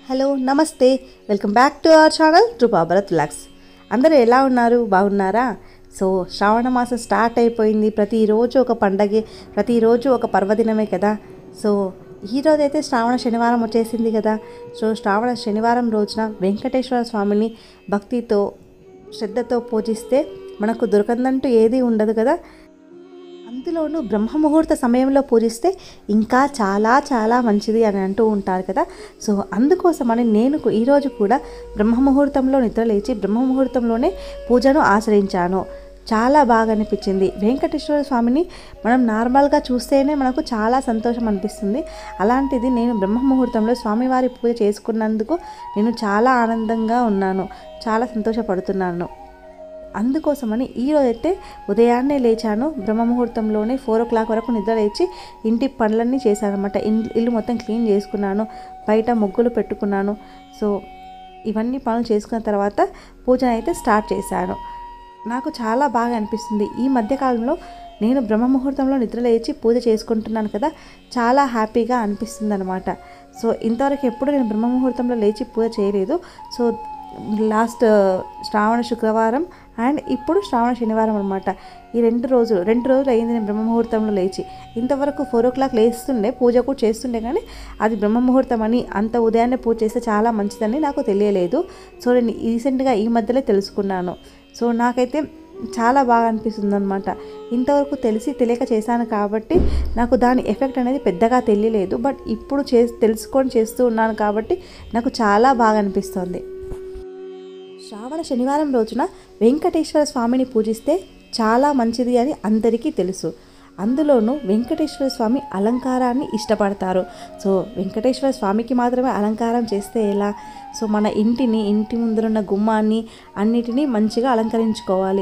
hello నమస్తే welcome back to our channel Roopa Bharat vlogs అందరూ ఎలా ఉన్నారు బాగున్నారా సో శ్రావణ మాసం స్టార్ట్ అయిపోయింది ప్రతిరోజు ఒక పండగే ప్రతిరోజు ఒక పర్వదినమే కదా సో ఈరోజు అయితే శ్రావణ శనివారం వచ్చేసింది కదా సో శ్రావణ శనివారం రోజున వెంకటేశ్వర స్వామిని భక్తితో శ్రద్ధతో పూజిస్తే మనకు దొరకందంటూ ఏదీ ఉండదు కదా అందులోనూ బ్రహ్మ ముహూర్త సమయంలో పూజిస్తే ఇంకా చాలా చాలా మంచిది అని అంటూ ఉంటారు కదా సో అందుకోసమని నేను కు- ఈరోజు కూడా బ్రహ్మ ముహూర్తంలో నిద్రలేచి బ్రహ్మ ముహూర్తంలోనే పూజను ఆచరించాను చాలా బాగా అనిపించింది వెంకటేశ్వర స్వామిని మనం నార్మల్గా చూస్తేనే మనకు చాలా సంతోషం అనిపిస్తుంది అలాంటిది నేను బ్రహ్మ ముహూర్తంలో స్వామివారి పూజ చేసుకున్నందుకు నేను చాలా ఆనందంగా ఉన్నాను చాలా సంతోషపడుతున్నాను అందుకోసమని ఈరోజు అయితే ఉదయాన్నే లేచాను బ్రహ్మ ముహూర్తంలోనే ఫోర్ ఓ క్లాక్ వరకు నిద్ర లేచి ఇంటి పనులన్నీ చేశాను అనమాట ఇల్లు మొత్తం క్లీన్ చేసుకున్నాను బయట ముగ్గులు పెట్టుకున్నాను సో ఇవన్నీ పనులు చేసుకున్న తర్వాత పూజ అయితే స్టార్ట్ చేశాను నాకు చాలా బాగా అనిపిస్తుంది ఈ మధ్యకాలంలో నేను బ్రహ్మ ముహూర్తంలో నిద్ర లేచి పూజ చేసుకుంటున్నాను కదా చాలా హ్యాపీగా అనిపిస్తుంది అనమాట సో ఇంతవరకు ఎప్పుడు నేను బ్రహ్మ ముహూర్తంలో లేచి పూజ చేయలేదు సో లాస్ట్ శ్రావణ శుక్రవారం అండ్ ఇప్పుడు శ్రావణ శనివారం అనమాట ఈ రెండు రోజులు రెండు రోజులు అయింది నేను బ్రహ్మ ముహూర్తంలో లేచి ఇంతవరకు ఫోర్ ఓ క్లాక్ లేస్తుండే పూజ కూడా చేస్తుండే కానీ అది బ్రహ్మ ముహూర్తం అని అంత ఉదయాన్నే పూజ చేస్తే చాలా మంచిదని నాకు తెలియలేదు సో నేను రీసెంట్గా ఈ మధ్యలో తెలుసుకున్నాను సో నాకైతే చాలా బాగా అనిపిస్తుంది అనమాట ఇంతవరకు తెలిసి తెలియక చేశాను కాబట్టి నాకు దాని ఎఫెక్ట్ అనేది పెద్దగా తెలియలేదు బట్ ఇప్పుడు చే తెలుసుకొని చేస్తూ ఉన్నాను కాబట్టి నాకు చాలా బాగా అనిపిస్తుంది శ్రావణ శనివారం రోజున వెంకటేశ్వర స్వామిని పూజిస్తే చాలా మంచిది అని అందరికీ తెలుసు అందులోనూ వెంకటేశ్వర స్వామి అలంకారాన్ని ఇష్టపడతారు సో వెంకటేశ్వర స్వామికి మాత్రమే అలంకారం చేస్తే ఎలా సో మన ఇంటిని ఇంటి ముందరున్న గుమ్మాన్ని అన్నిటినీ మంచిగా అలంకరించుకోవాలి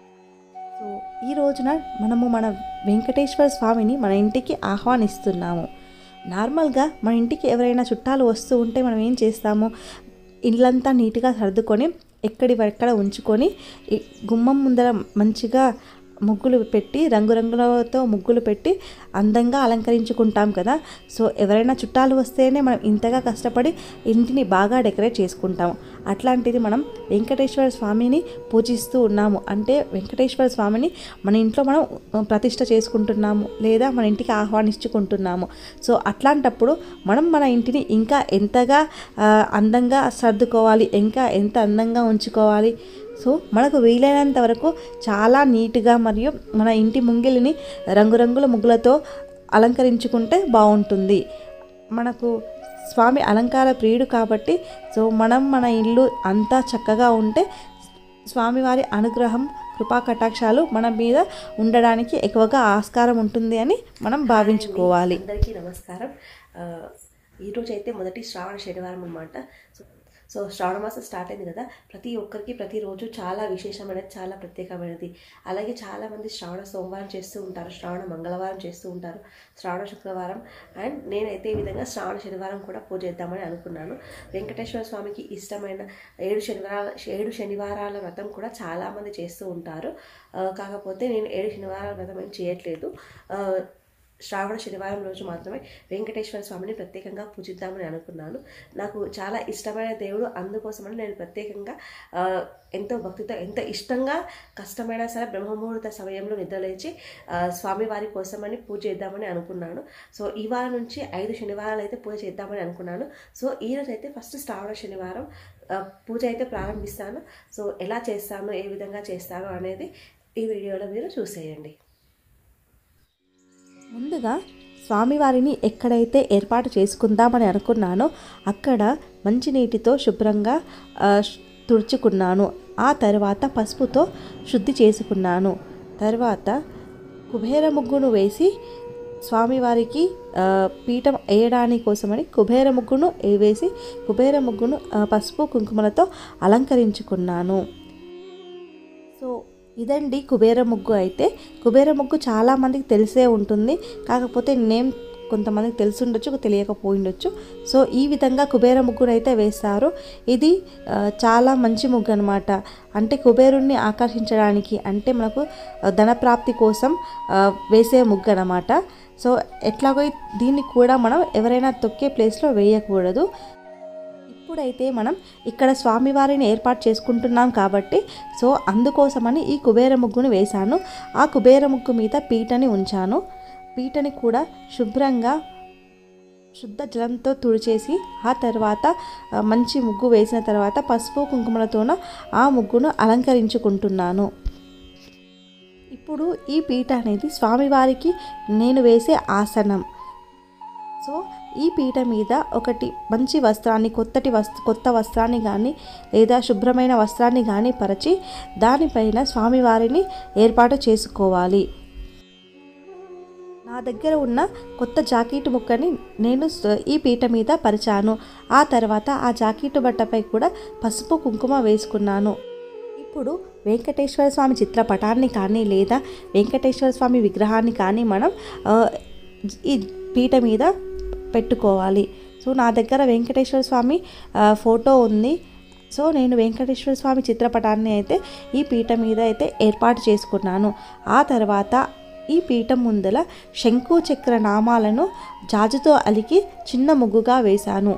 సో ఈ రోజున మనము మన వెంకటేశ్వర స్వామిని మన ఇంటికి ఆహ్వానిస్తున్నాము నార్మల్గా మన ఇంటికి ఎవరైనా చుట్టాలు వస్తూ ఉంటే మనం ఏం చేస్తాము ఇల్లంతా నీట్గా సర్దుకొని ఎక్కడి ఎక్కడ ఉంచుకొని ఈ గుమ్మం ముందర మంచిగా ముగ్గులు పెట్టి రంగురంగులతో ముగ్గులు పెట్టి అందంగా అలంకరించుకుంటాం కదా సో ఎవరైనా చుట్టాలు వస్తేనే మనం ఇంతగా కష్టపడి ఇంటిని బాగా డెకరేట్ చేసుకుంటాము అట్లాంటిది మనం వెంకటేశ్వర స్వామిని పూజిస్తూ ఉన్నాము అంటే వెంకటేశ్వర స్వామిని మన ఇంట్లో మనం ప్రతిష్ట చేసుకుంటున్నాము లేదా మన ఇంటికి ఆహ్వానించుకుంటున్నాము సో అట్లాంటప్పుడు మనం మన ఇంటిని ఇంకా ఎంతగా ఆ, అందంగా సర్దుకోవాలి ఇంకా ఎంత అందంగా ఉంచుకోవాలి సో మనకు వీలైనంత వరకు చాలా నీట్గా మరియు మన ఇంటి ముంగిలిని రంగురంగుల ముగ్గులతో అలంకరించుకుంటే బాగుంటుంది మనకు స్వామి అలంకార ప్రియుడు కాబట్టి సో మనం మన ఇల్లు అంతా చక్కగా ఉంటే స్వామివారి అనుగ్రహం కృపా కటాక్షాలు మన మీద ఉండడానికి ఎక్కువగా ఆస్కారం ఉంటుంది అని మనం భావించుకోవాలి అందరికీ నమస్కారం ఆ, ఈరోజు అయితే మొదటి శ్రావణ శనివారం అనమాట సో సో శ్రావణ మాసం స్టార్ట్ అయింది కదా ప్రతి ఒక్కరికి ప్రతిరోజు చాలా విశేషమైనది చాలా ప్రత్యేకమైనది అలాగే చాలామంది శ్రావణ సోమవారం చేస్తూ ఉంటారు శ్రావణ మంగళవారం చేస్తూ ఉంటారు శ్రావణ శుక్రవారం అండ్ నేనైతే ఈ విధంగా శ్రావణ శనివారం కూడా పూజ చేద్దామని అనుకున్నాను వెంకటేశ్వర స్వామికి ఇష్టమైన ఏడు శనివారాల ఏడు శనివారాల వ్రతం కూడా చాలామంది చేస్తూ ఉంటారు ఆ, కాకపోతే నేను ఏడు శనివారాల వ్రతం ఏం చేయట్లేదు ఆ, శ్రావణ శనివారం రోజు మాత్రమే వెంకటేశ్వర స్వామిని ప్రత్యేకంగా పూజిద్దామని అనుకున్నాను నాకు చాలా ఇష్టమైన దేవుడు అందుకోసమని నేను ప్రత్యేకంగా ఆ, ఎంతో భక్తితో ఎంతో ఇష్టంగా కష్టమైనా సరే బ్రహ్మముహూర్త సమయంలో నిద్రలేచి ఆ, స్వామివారి కోసమని పూజ చేద్దామని అనుకున్నాను సో ఈ వారం నుంచి ఐదు శనివారాలు అయితే పూజ చేద్దామని అనుకున్నాను సో ఈ రోజు అయితే ఫస్ట్ శ్రావణ శనివారం ఆ, పూజ అయితే ప్రారంభిస్తాను సో ఎలా చేస్తాను ఏ విధంగా చేస్తాను అనేది ఈ వీడియోలో మీరు చూసేయండి ముందుగా స్వామివారిని ఎక్కడైతే ఏర్పాటు చేసుకుందామని అనుకున్నానో అక్కడ మంచినీటితో శుభ్రంగా ఆ, శు- తుడుచుకున్నాను ఆ తర్వాత పసుపుతో శుద్ధి చేసుకున్నాను తర్వాత కుబేర ముగ్గును వేసి స్వామివారికి ఆ, పీఠం వేయడానికి కోసమని కుబేర ముగ్గును ఏ- వేసి కుబేర ముగ్గును ఆ, పసుపు కుంకుమలతో అలంకరించుకున్నాను సో ఇదండి కుబేర ముగ్గు అయితే కుబేర ముగ్గు చాలా మందికి తెలిసే ఉంటుంది కాకపోతే నేమ్ కొంతమందికి తెలిసి ఉండొచ్చు తెలియకపోయిండొచ్చు సో ఈ విధంగా కుబేర ముగ్గును అయితే వేస్తారు ఇది ఆ, చాలా మంచి ముగ్గు అనమాట అంటే కుబేరుణ్ణి ఆకర్షించడానికి అంటే మనకు ఆ, ధనప్రాప్తి కోసం ఆ, వేసే ముగ్గు అనమాట సో ఎట్లాగో దీన్ని కూడా మనం ఎవరైనా తొక్కే ప్లేస్లో వేయకూడదు ఇప్పుడైతే మనం ఇక్కడ స్వామివారిని ఏర్పాటు చేసుకుంటున్నాం కాబట్టి సో అందుకోసమని ఈ కుబేర ముగ్గును వేశాను ఆ కుబేర ముగ్గు మీద పీటని ఉంచాను పీటని కూడా శుభ్రంగా శుద్ధ జలంతో తుడిచేసి ఆ తర్వాత ఆ, మంచి ముగ్గు వేసిన తర్వాత పసుపు కుంకుమలతోన ఆ ముగ్గును అలంకరించుకుంటున్నాను ఇప్పుడు ఈ పీట అనేది స్వామివారికి నేను వేసే ఆసనం సో ఈ పీట మీద ఒకటి మంచి వస్త్రాన్ని కొత్తటి వస్త్ర కొత్త వస్త్రాన్ని కానీ లేదా శుభ్రమైన వస్త్రాన్ని కానీ పరిచి దానిపైన స్వామివారిని ఏర్పాటు చేసుకోవాలి నా దగ్గర ఉన్న కొత్త జాకెట్ ముక్కని నేను స- ఈ పీట మీద పరిచాను ఆ తర్వాత ఆ జాకెట్ బట్టపై కూడా పసుపు కుంకుమ వేసుకున్నాను ఇప్పుడు వెంకటేశ్వర స్వామి చిత్రపటాన్ని కానీ లేదా వెంకటేశ్వర స్వామి విగ్రహాన్ని కానీ మనం ఆ, ఈ పీట మీద పెట్టుకోవాలి సో నా దగ్గర వెంకటేశ్వర స్వామి ఆ, ఫోటో ఉంది సో నేను వెంకటేశ్వర స్వామి చిత్రపటాన్ని అయితే ఈ పీట మీద అయితే ఏర్పాటు చేసుకున్నాను ఆ తర్వాత ఈ పీఠం ముందల శంకు చక్ర నామాలను జాజుతో అలికి చిన్న ముగ్గుగా వేశాను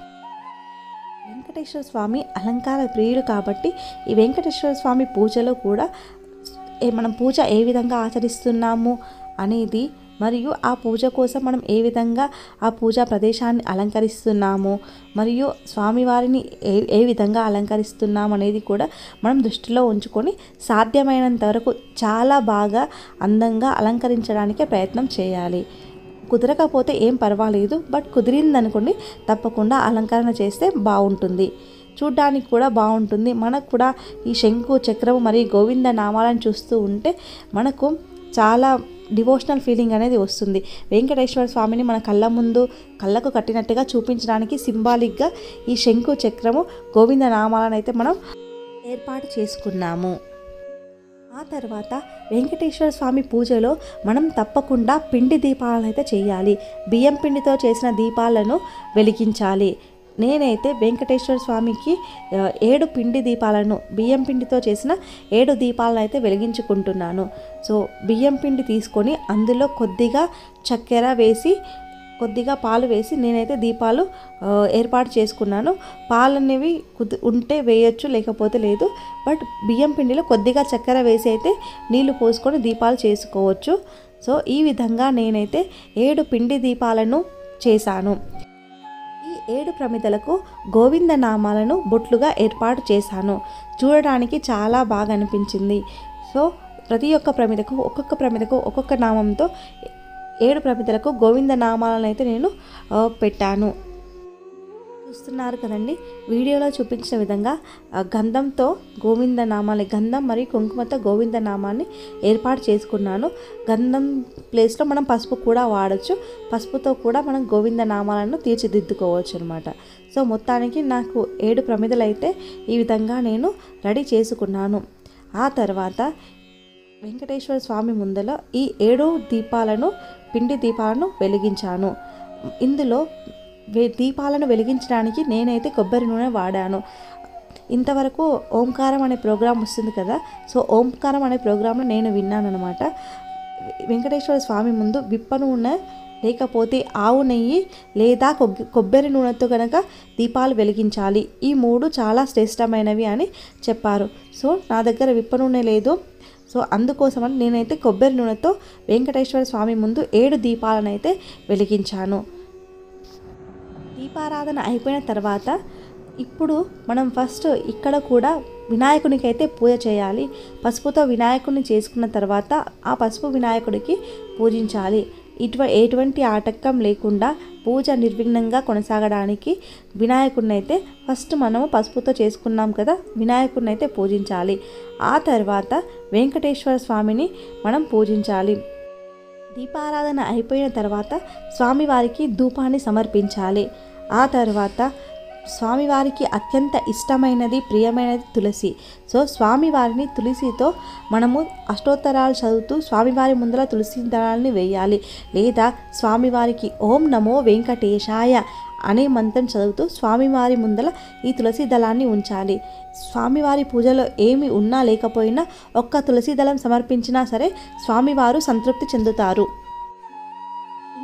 వెంకటేశ్వర స్వామి అలంకార ప్రియుడు కాబట్టి ఈ వెంకటేశ్వర స్వామి పూజలో కూడా ఏ- మనం పూజ ఏ విధంగా ఆచరిస్తున్నాము అనేది మరియు ఆ పూజ కోసం మనం ఏ విధంగా ఆ పూజా ప్రదేశాన్ని అలంకరిస్తున్నాము మరియు స్వామివారిని ఏ ఏ విధంగా అలంకరిస్తున్నాము అనేది కూడా మనం దృష్టిలో ఉంచుకొని సాధ్యమైనంత వరకు చాలా బాగా అందంగా అలంకరించడానికే ప్రయత్నం చేయాలి కుదరకపోతే ఏం పర్వాలేదు బట్ కుదిరిందనుకోండి తప్పకుండా అలంకరణ చేస్తే బాగుంటుంది చూడ్డానికి కూడా బాగుంటుంది మనకు కూడా ఈ శంకు చక్రము మరియు గోవింద నామాలను చూస్తూ ఉంటే మనకు చాలా డివోషనల్ ఫీలింగ్ అనేది వస్తుంది వెంకటేశ్వర స్వామిని మన కళ్ళ ముందు కళ్ళకు కట్టినట్టుగా చూపించడానికి సింబాలిక్గా ఈ శంకు చక్రము గోవింద నామాలను అయితే మనం ఏర్పాటు చేసుకున్నాము ఆ తర్వాత వెంకటేశ్వర స్వామి పూజలో మనం తప్పకుండా పిండి దీపాలను అయితే చేయాలి బియ్యం పిండితో చేసిన దీపాలను వెలిగించాలి నేనైతే వెంకటేశ్వర స్వామికి ఆ, ఏడు పిండి దీపాలను బియ్యం పిండితో చేసిన ఏడు దీపాలను అయితే వెలిగించుకుంటున్నాను సో బియ్యం పిండి తీసుకొని అందులో కొద్దిగా చక్కెర వేసి కొద్దిగా పాలు వేసి నేనైతే దీపాలు ఆ, ఏర్పాటు చేసుకున్నాను పాలు అనేవి కుది ఉంటే వేయొచ్చు లేకపోతే లేదు బట్ బియ్యం పిండిలో కొద్దిగా చక్కెర వేసి అయితే నీళ్లు పోసుకొని దీపాలు చేసుకోవచ్చు సో ఈ విధంగా నేనైతే ఏడు పిండి దీపాలను చేశాను ఈ ఏడు ప్రమిదలకు గోవింద నామాలను బొట్లుగా ఏర్పాటు చేశాను చూడడానికి చాలా బాగా అనిపించింది సో ప్రతి ఒక్క ప్రమిదకు ఒక్కొక్క ప్రమిదకు ఒక్కొక్క నామంతో ఏడు ప్రమిదలకు గోవింద నామాలను అయితే నేను ఆ, పెట్టాను చూస్తున్నారు కదండి వీడియోలో చూపించిన విధంగా ఆ, గంధంతో గోవింద నామాన్ని గంధం మరియు కుంకుమతో గోవింద నామాన్ని ఏర్పాటు చేసుకున్నాను గంధం ప్లేస్లో మనం పసుపు కూడా వాడచ్చు పసుపుతో కూడా మనం గోవింద నామాలను తీర్చిదిద్దుకోవచ్చు అనమాట సో మొత్తానికి నాకు ఏడు ప్రమిదలు అయితే ఈ విధంగా నేను రెడీ చేసుకున్నాను ఆ తర్వాత వెంకటేశ్వర స్వామి ముందర ఈ ఏడు దీపాలను పిండి దీపాలను వెలిగించాను ఇందులో వే- దీపాలను వెలిగించడానికి నేనైతే కొబ్బరి నూనె వాడాను ఇంతవరకు ఓంకారం అనే ప్రోగ్రాం వస్తుంది కదా సో ఓంకారం అనే ప్రోగ్రాంలో నేను విన్నాను అనమాట వెంకటేశ్వర స్వామి ముందు విప్ప నూనె లేకపోతే ఆవు నెయ్యి లేదా కొగ్- కొబ్బరి నూనెతో కనుక దీపాలు వెలిగించాలి ఈ మూడు చాలా శ్రేష్టమైనవి అని చెప్పారు సో నా దగ్గర విప్ప నూనె లేదు సో అందుకోసమని నేనైతే కొబ్బరి నూనెతో వెంకటేశ్వర స్వామి ముందు ఏడు దీపాలను అయితే వెలిగించాను దీపారాధన అయిపోయిన తర్వాత ఇప్పుడు మనం ఫస్ట్ ఇక్కడ కూడా వినాయకునికి అయితే పూజ చేయాలి పసుపుతో వినాయకుడిని చేసుకున్న తర్వాత ఆ పసుపు వినాయకుడికి పూజించాలి ఇటువ ఎటువంటి ఆటంకం లేకుండా పూజ నిర్విఘ్నంగా కొనసాగడానికి వినాయకుడిని అయితే ఫస్ట్ మనము పసుపుతో చేసుకున్నాం కదా వినాయకుడిని అయితే పూజించాలి ఆ తర్వాత వెంకటేశ్వర స్వామిని మనం పూజించాలి దీపారాధన అయిపోయిన తర్వాత స్వామివారికి ధూపాన్ని సమర్పించాలి ఆ తర్వాత స్వామివారికి అత్యంత ఇష్టమైనది ప్రియమైనది తులసి సో స్వామివారిని తులసితో మనము అష్టోత్తరాలు చదువుతూ స్వామివారి ముందర తులసి దళాలని వేయాలి లేదా స్వామివారికి ఓం నమో వెంకటేశాయ అనే మంత్రం చదువుతూ స్వామివారి ముందల ఈ తులసి దళాన్ని ఉంచాలి స్వామివారి పూజలో ఏమి ఉన్నా లేకపోయినా ఒక్క తులసి దళం సమర్పించినా సరే స్వామివారు సంతృప్తి చెందుతారు ఇంకా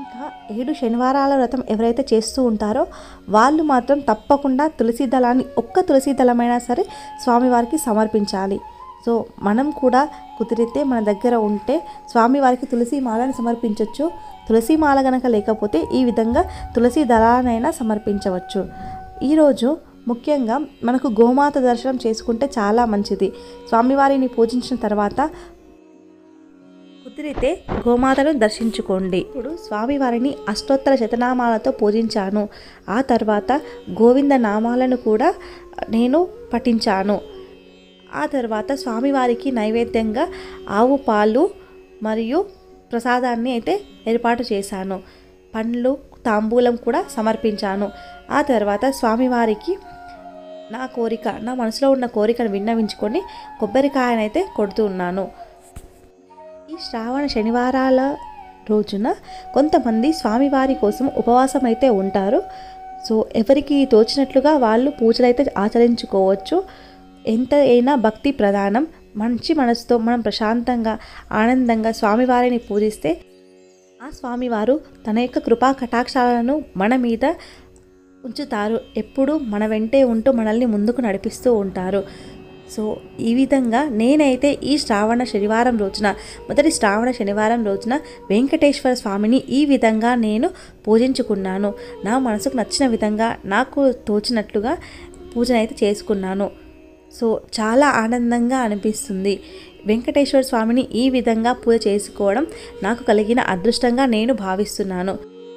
ఏడు శనివారాల వ్రతం ఎవరైతే చేస్తూ ఉంటారో వాళ్ళు మాత్రం తప్పకుండా తులసి దళాన్ని ఒక్క తులసి దళమైనా సరే స్వామివారికి సమర్పించాలి సో మనం కూడా కుదిరితే మన దగ్గర ఉంటే స్వామివారికి తులసి మాలని సమర్పించవచ్చు తులసి మాల గనక లేకపోతే ఈ విధంగా తులసి దళానైనా సమర్పించవచ్చు ఈరోజు ముఖ్యంగా మనకు గోమాత దర్శనం చేసుకుంటే చాలా మంచిది స్వామివారిని పూజించిన తర్వాత కుదిరితే గోమాతను దర్శించుకోండి ఇప్పుడు స్వామివారిని అష్టోత్తర శతనామాలతో పూజించాను ఆ తర్వాత గోవింద నామాలను కూడా నేను పఠించాను ఆ తర్వాత స్వామివారికి నైవేద్యంగా ఆవు పాలు మరియు ప్రసాదాన్ని అయితే ఏర్పాటు చేశాను పండ్లు తాంబూలం కూడా సమర్పించాను ఆ తర్వాత స్వామివారికి నా కోరిక నా మనసులో ఉన్న కోరికను విన్నవించుకొని కొబ్బరికాయనైతే కొడుతూ ఉన్నాను ఈ శ్రావణ శనివారాల రోజున కొంతమంది స్వామివారి కోసం ఉపవాసం అయితే ఉంటారు సో ఎవరికి తోచినట్లుగా వాళ్ళు పూజలైతే ఆచరించుకోవచ్చు ఎంత అయినా భక్తి ప్రధానం మంచి మనసుతో మనం ప్రశాంతంగా ఆనందంగా స్వామివారిని పూజిస్తే ఆ స్వామివారు తన యొక్క కృపా కటాక్షాలను మన మీద ఉంచుతారు ఎప్పుడు మన వెంటే ఉంటూ మనల్ని ముందుకు నడిపిస్తూ ఉంటారు సో ఈ విధంగా నేనైతే ఈ శ్రావణ శనివారం రోజున మొదటి శ్రావణ శనివారం రోజున వెంకటేశ్వర స్వామిని ఈ విధంగా నేను పూజించుకున్నాను నా మనసుకు నచ్చిన విధంగా నాకు తోచినట్లుగా పూజనైతే చేసుకున్నాను సో చాలా ఆనందంగా అనిపిస్తుంది వెంకటేశ్వర స్వామిని ఈ విధంగా పూజ చేసుకోవడం నాకు కలిగిన అదృష్టంగా నేను భావిస్తున్నాను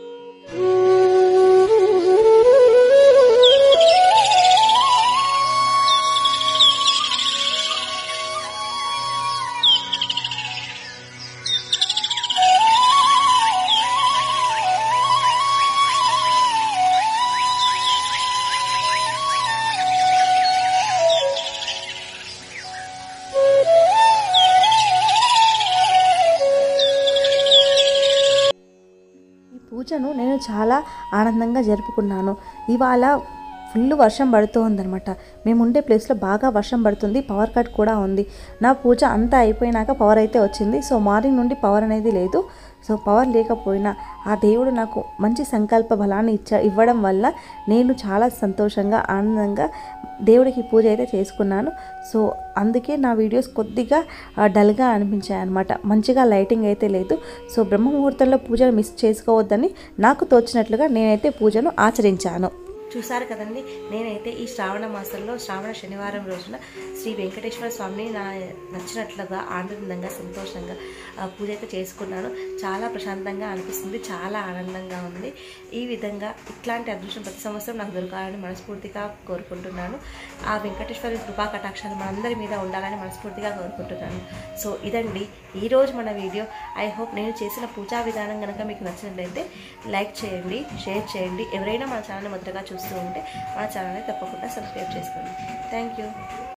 ఈ పూజను నేను చాలా ఆనందంగా జరుపుకున్నాను ఇవాళ ఫుల్ వర్షం పడుతోందనమాట మేము ఉండే ప్లేస్లో బాగా వర్షం పడుతుంది పవర్ కట్ కూడా ఉంది నా పూజ అంతా అయిపోయినాక పవర్ అయితే వచ్చింది సో మార్నింగ్ నుండి పవర్ అనేది లేదు సో పవర్ లేకపోయినా ఆ దేవుడు నాకు మంచి సంకల్ప బలాన్ని ఇచ్చ ఇవ్వడం వల్ల నేను చాలా సంతోషంగా ఆనందంగా దేవుడికి పూజ అయితే చేసుకున్నాను సో అందుకే నా వీడియోస్ కొద్దిగా ఆ, డల్గా అనిపించాయి అనమాట మంచిగా లైటింగ్ అయితే లేదు సో బ్రహ్మ ముహూర్తంలో పూజను మిస్ చేసుకోవద్దని నాకు తోచినట్లుగా నేనైతే పూజను ఆచరించాను చూసారు కదండి నేనైతే ఈ శ్రావణ మాసంలో శ్రావణ శనివారం రోజున శ్రీ వెంకటేశ్వర స్వామిని నా నచ్చినట్లుగా ఆనందంగా సంతోషంగా ఆ, పూజ అయితే చేసుకున్నాను చాలా ప్రశాంతంగా అనిపిస్తుంది చాలా ఆనందంగా ఉంది ఈ విధంగా ఇట్లాంటి అదృష్టం ప్రతి సంవత్సరం నాకు దొరకాలని మనస్ఫూర్తిగా కోరుకుంటున్నాను ఆ వెంకటేశ్వరి కృపా కటాక్షాలు మనందరి మీద ఉండాలని మనస్ఫూర్తిగా కోరుకుంటున్నాను సో ఇదండి ఈరోజు మన వీడియో ఐ హోప్ నేను చేసిన పూజా విధానం కనుక మీకు నచ్చినట్లయితే లైక్ చేయండి షేర్ చేయండి ఎవరైనా మన ఛానల్ మొదటగా చూస్తూ ఉంటే మన ఛానల్ని తప్పకుండా సబ్స్క్రైబ్ చేసుకోండి థ్యాంక్ యూ